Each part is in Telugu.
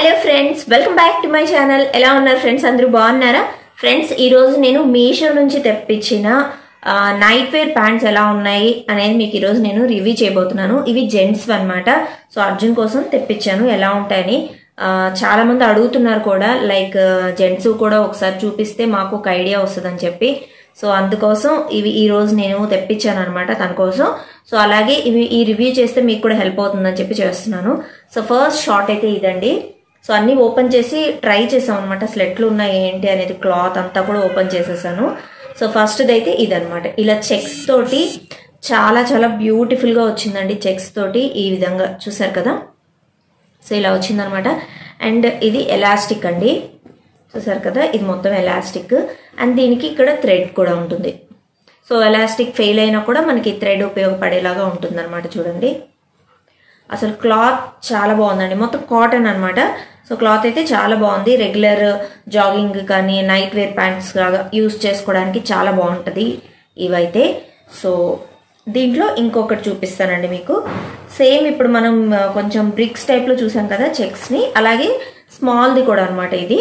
hello friends welcome back to my channel ఎలా ఉన్నారు ఫ్రెండ్స్ అందరూ బాగున్నారా ఫ్రెండ్స్ ఈ రోజు నేను మీషో నుంచి తెప్పించిన నైట్ వేర్ ప్యాంట్స్ ఎలా ఉన్నాయి అనేది మీకు ఈరోజు నేను రివ్యూ చేయబోతున్నాను ఇవి జెంట్స్ అన్నమాట సో అర్జున్ కోసం తెప్పించాను ఎలా ఉంటాయని ఆ, చాలా మంది అడుగుతున్నారు కూడా లైక్ జెంట్స్ కూడా ఒకసారి చూపిస్తే మాకు ఒక ఐడియా వస్తుందని చెప్పి సో అందుకోసం ఇవి ఈ రోజు నేను తెప్పించాను అనమాట తన కోసం సో అలాగే ఇవి ఈ రివ్యూ చేస్తే మీకు కూడా హెల్ప్ అవుతుందని చెప్పి చేస్తున్నాను సో ఫస్ట్ షార్ట్ అయితే ఇదండి సో అన్ని ఓపెన్ చేసి ట్రై చేసాం అనమాట అసలు ఎట్లు ఉన్నాయి ఏంటి అనేది క్లాత్ అంతా కూడా ఓపెన్ చేసేసాను సో ఫస్ట్ది అయితే ఇదనమాట ఇలా చెక్స్ తోటి చాలా చాలా బ్యూటిఫుల్గా వచ్చిందండి చెక్స్ తోటి ఈ విధంగా చూసారు కదా సో ఇలా వచ్చిందనమాట అండ్ ఇది ఎలాస్టిక్ అండి చూసారు కదా ఇది మొత్తం ఎలాస్టిక్ అండ్ దీనికి ఇక్కడ థ్రెడ్ కూడా ఉంటుంది సో ఎలాస్టిక్ ఫెయిల్ అయినా కూడా మనకి థ్రెడ్ ఉపయోగపడేలాగా ఉంటుంది అనమాట చూడండి అసలు క్లాత్ చాలా బాగుందండి మొత్తం కాటన్ అనమాట సో క్లాత్ అయితే చాలా బాగుంది రెగ్యులర్ జాగింగ్ కానీ నైట్ వేర్ ప్యాంట్స్ లాగా యూస్ చేసుకోవడానికి చాలా బాగుంటుంది ఇవైతే సో దీంట్లో ఇంకొకటి చూపిస్తానండి మీకు సేమ్ ఇప్పుడు మనం ఆ, కొంచెం బ్రిక్స్ టైప్లో చూసాం కదా చెక్స్ని అలాగే స్మాల్ది కూడా అనమాట ఇది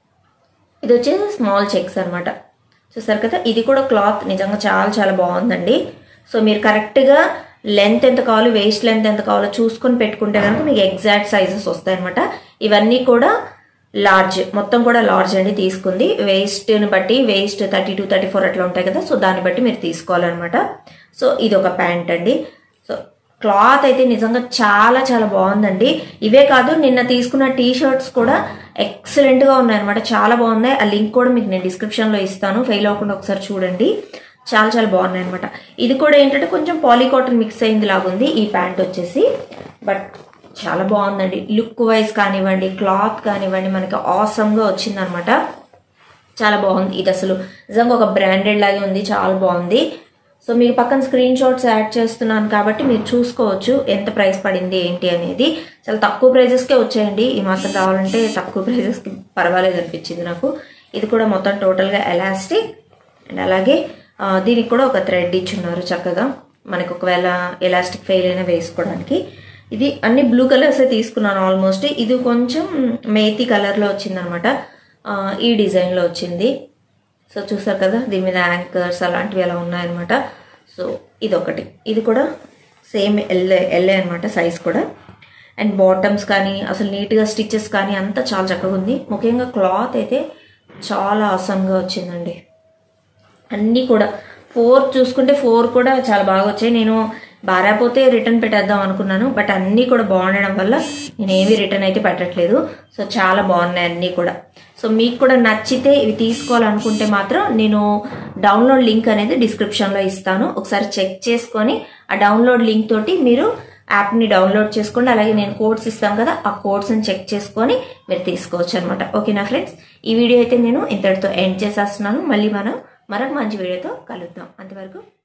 ఇది వచ్చేసి స్మాల్ చెక్స్ అనమాట చూసారు కదా ఇది కూడా క్లాత్ నిజంగా చాలా చాలా బాగుందండి సో మీరు కరెక్ట్గా లెంత్ ఎంత కావాలో వేస్ట్ లెంత్ ఎంత కావాలో చూసుకొని పెట్టుకుంటే కనుక మీకు ఎగ్జాక్ట్ సైజెస్ వస్తాయన్నమాట ఇవన్నీ కూడా లార్జ్ మొత్తం కూడా లార్జ్ అండి తీసుకుంది వేస్ట్ని బట్టి waist thirty two thirty four అట్లా ఉంటాయి కదా సో దాన్ని బట్టి మీరు తీసుకోవాలన్నమాట సో ఇది ఒక ప్యాంట్ అండి సో క్లాత్ అయితే నిజంగా చాలా చాలా బాగుందండి ఇవే కాదు నిన్న తీసుకున్న టీ షర్ట్స్ కూడా ఎక్సలెంట్ గా ఉన్నాయన్నమాట చాలా బాగున్నాయి ఆ లింక్ కూడా మీకు నేను డిస్క్రిప్షన్ లో ఇస్తాను ఫెయిల్ అవ్వకుండా ఒకసారి చూడండి చాలా చాలా బాగున్నాయి అనమాట ఇది కూడా ఏంటంటే కొంచెం పాలికాటన్ మిక్స్ అయింది లాగుంది ఈ ప్యాంట్ వచ్చేసి బట్ చాలా బాగుందండి లుక్ వైజ్ కానివ్వండి క్లాత్ కానివ్వండి మనకి awesome గా వచ్చిందనమాట చాలా బాగుంది ఇది అసలు నిజంగా ఒక బ్రాండెడ్ లాగే ఉంది చాలా బాగుంది సో మీకు పక్కన స్క్రీన్ షాట్స్ యాడ్ చేస్తున్నాను కాబట్టి మీరు చూసుకోవచ్చు ఎంత ప్రైస్ పడింది ఏంటి అనేది చాలా తక్కువ ప్రైజెస్కే వచ్చాయండి ఈ మాత్రం కావాలంటే తక్కువ ప్రైజెస్కి పర్వాలేదు అనిపించింది నాకు ఇది కూడా మొత్తం టోటల్గా ఎలాస్టిక్ అండ్ అలాగే ఆ, దీనికి కూడా ఒక థ్రెడ్ ఇచ్చున్నారు చక్కగా మనకు ఒకవేళ ఎలాస్టిక్ ఫెయిల్ అయినా వేసుకోవడానికి ఇది అన్ని బ్లూ కలర్సే తీసుకున్నాను ఆల్మోస్ట్ ఇది కొంచెం మేతి కలర్లో వచ్చిందనమాట ఆ, ఈ డిజైన్లో వచ్చింది సో చూసారు కదా దీని మీద యాంకర్స్ అలాంటివి అలా ఉన్నాయన్నమాట సో ఇది ఒకటి ఇది కూడా సేమ్ ఎల్ఏ ఎల్ఏ అనమాట సైజ్ కూడా అండ్ బాటమ్స్ కానీ అసలు నీట్గా స్టిచెస్ కానీ అంతా చాలా చక్కగా ఉంది ముఖ్యంగా క్లాత్ అయితే చాలా అసంగా వచ్చిందండి అన్నీ కూడా ఫోర్ చూసుకుంటే ఫోర్ కూడా చాలా బాగా వచ్చాయి నేను బారాపోతే రిటర్న్ పెట్టేద్దాం అనుకున్నాను బట్ అన్నీ కూడా బాగుండడం వల్ల నేను ఏమీ రిటర్న్ అయితే పెట్టట్లేదు సో చాలా బాగున్నాయి అన్నీ కూడా సో మీకు కూడా నచ్చితే ఇవి తీసుకోవాలనుకుంటే మాత్రం నేను డౌన్లోడ్ లింక్ అనేది డిస్క్రిప్షన్లో ఇస్తాను ఒకసారి చెక్ చేసుకొని ఆ డౌన్లోడ్ లింక్ తోటి మీరు యాప్ని డౌన్లోడ్ చేసుకోండి అలాగే నేను కోడ్స్ ఇస్తాను కదా ఆ కోడ్స్ని చెక్ చేసుకొని మీరు తీసుకోవచ్చు అనమాట ఓకేనా ఫ్రెండ్స్ ఈ వీడియో అయితే నేను ఇంతటితో ఎండ్ చేసేస్తున్నాను మళ్ళీ మనం మరొక మంచి వీడియోతో కలుద్దాం అంతవరకు